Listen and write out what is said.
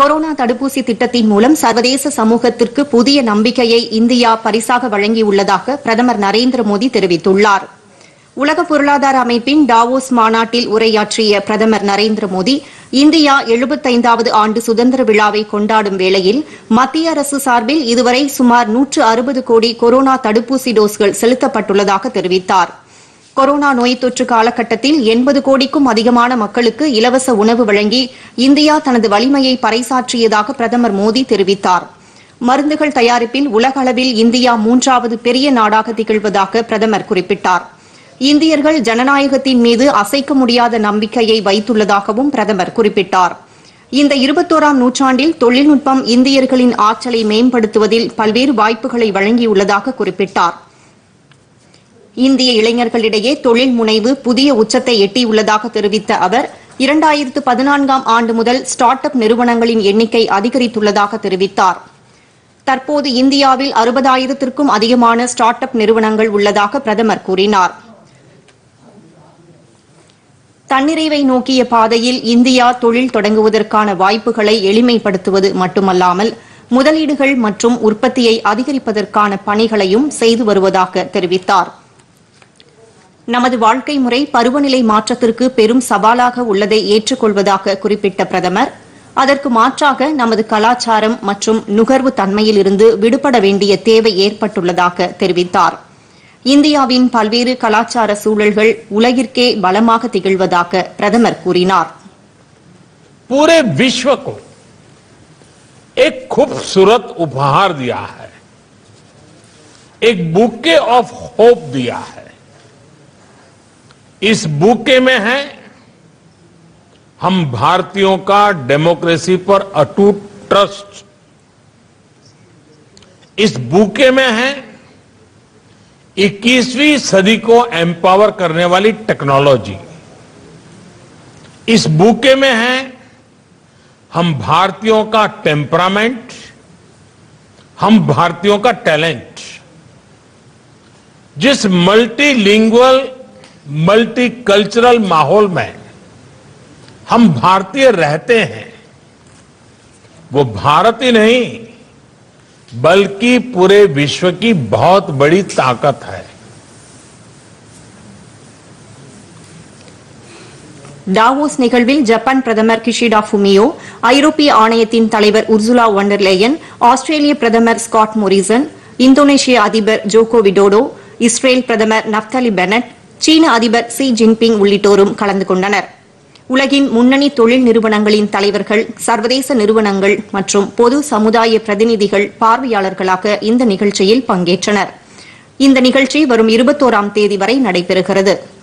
corona தடுப்பூசி திட்டத்தின் மூலம் சர்வதேச சமூகத்திற்கு புதிய நம்பிக்கையை இந்தியா பரிசாக வழங்கியுள்ளதாக பிரதமர் நரேந்திர மோடி தெரிவித்துள்ளார் உலக பொருளாதார அமைப்பின் டாவோஸ் மாநாட்டில் உரையாற்றிய பிரதமர் நரேந்திர மோடி இந்தியா எழுபத்தைந்தாவது ஆண்டு சுதந்திர விழாவை கொண்டாடும் வேளையில் மத்திய அரசு சார்பில் இதுவரை சுமார் நூற்று அறுபது கோடி கொரோனா தடுப்பூசி டோஸ்கள் செலுத்தப்பட்டுள்ளதாக தெரிவித்தார் கொரோனா நோய் தொற்று காலகட்டத்தில் எண்பது கோடிக்கும் அதிகமான மக்களுக்கு இலவச உணவு வழங்கி இந்தியா தனது வலிமையை பறைசாற்றியதாக பிரதமர் மோடி தெரிவித்தார் மருந்துகள் தயாரிப்பில் உலக அளவில் இந்தியா மூன்றாவது பெரிய நாடாக திகழ்வதாக பிரதமர் குறிப்பிட்டார் இந்தியர்கள் ஜனநாயகத்தின் மீது அசைக்க முடியாத நம்பிக்கையை வைத்துள்ளதாகவும் பிரதமர் குறிப்பிட்டார் இந்த இருபத்தோராம் நூற்றாண்டில் தொழில்நுட்பம் இந்தியர்களின் ஆற்றலை மேம்படுத்துவதில் பல்வேறு வாய்ப்புகளை வழங்கியுள்ளதாக குறிப்பிட்டார் இந்திய இளைஞர்களிடையே தொழில் முனைவு புதிய உச்சத்தை எட்டியுள்ளதாக தெரிவித்த அவர் இரண்டாயிரத்து பதினான்காம் ஆண்டு முதல் ஸ்டார்ட் அப் நிறுவனங்களின் எண்ணிக்கை அதிகரித்துள்ளதாக தெரிவித்தார் தற்போது இந்தியாவில் அறுபதாயிரத்திற்கும் அதிகமான ஸ்டார்ட் அப் நிறுவனங்கள் உள்ளதாக பிரதமர் கூறினார் தன்னிறைவை நோக்கிய பாதையில் இந்தியா தொழில் தொடங்குவதற்கான வாய்ப்புகளை எளிமைப்படுத்துவது மட்டுமல்லாமல் முதலீடுகள் மற்றும் உற்பத்தியை அதிகரிப்பதற்கான பணிகளையும் செய்து வருவதாக தெரிவித்தார் நமது வாழ்க்கை முறை பருவநிலை மாற்றத்திற்கு பெரும் சவாலாக உள்ளதை ஏற்றுக்கொள்வதாக குறிப்பிட்ட பிரதமர் அதற்கு மாற்றாக நமது கலாச்சாரம் மற்றும் நுகர்வு தன்மையிலிருந்து விடுபட வேண்டிய தேவை ஏற்பட்டுள்ளதாக தெரிவித்தார் இந்தியாவின் பல்வேறு கலாச்சார சூழல்கள் உலகிற்கே பலமாக திகழ்வதாக பிரதமர் கூறினார் पूरे विश्व को एक खूबसूरत उपहार दिया है एक बुके ऑफ होप दिया है इस बुके में है हम भारतीयों का डेमोक्रेसी पर अटूट ट्रस्ट इस बुके में है 21वीं सदी को एम्पावर करने वाली टेक्नोलॉजी इस बुके में है हम भारतीयों का टेम्परामेंट हम भारतीयों का टैलेंट जिस मल्टीलिंगुअल मल्टीकल्चरल माहौल में हम भारतीय रहते हैं वो भारत ही नहीं बल्कि पूरे विश्व की बहुत बड़ी ताकत है டாவோஸ் நிகழ்வில் ஜப்பான் பிரதமர் கிஷிடா ஃபுமியோ ஐரோப்பிய ஆணையத்தின் தலைவர் உர்சுலா ஒண்டர்லேயன் ஆஸ்திரேலிய பிரதமர் ஸ்காட் மொரிசன் இந்தோனேஷிய அதிபர் ஜோகோ விடோடோ இஸ்ரேல் பிரதமர் நப்தலி பெனட் சீன அதிபர் சி ஜின்பிங் உள்ளிட்டோரும் கலந்து கொண்டனர் உலகின் முன்னணி தொழில் நிறுவனங்களின் தலைவர்கள் சர்வதேச நிறுவனங்கள் மற்றும் பொது சமுதாய பிரதிநிதிகள் பார்வையாளர்களாக இந்த நிகழ்ச்சியில் பங்கேற்றனர் இந்த நிகழ்ச்சி வரும் இருபத்தோராம் தேதி வரை நடைபெறுகிறது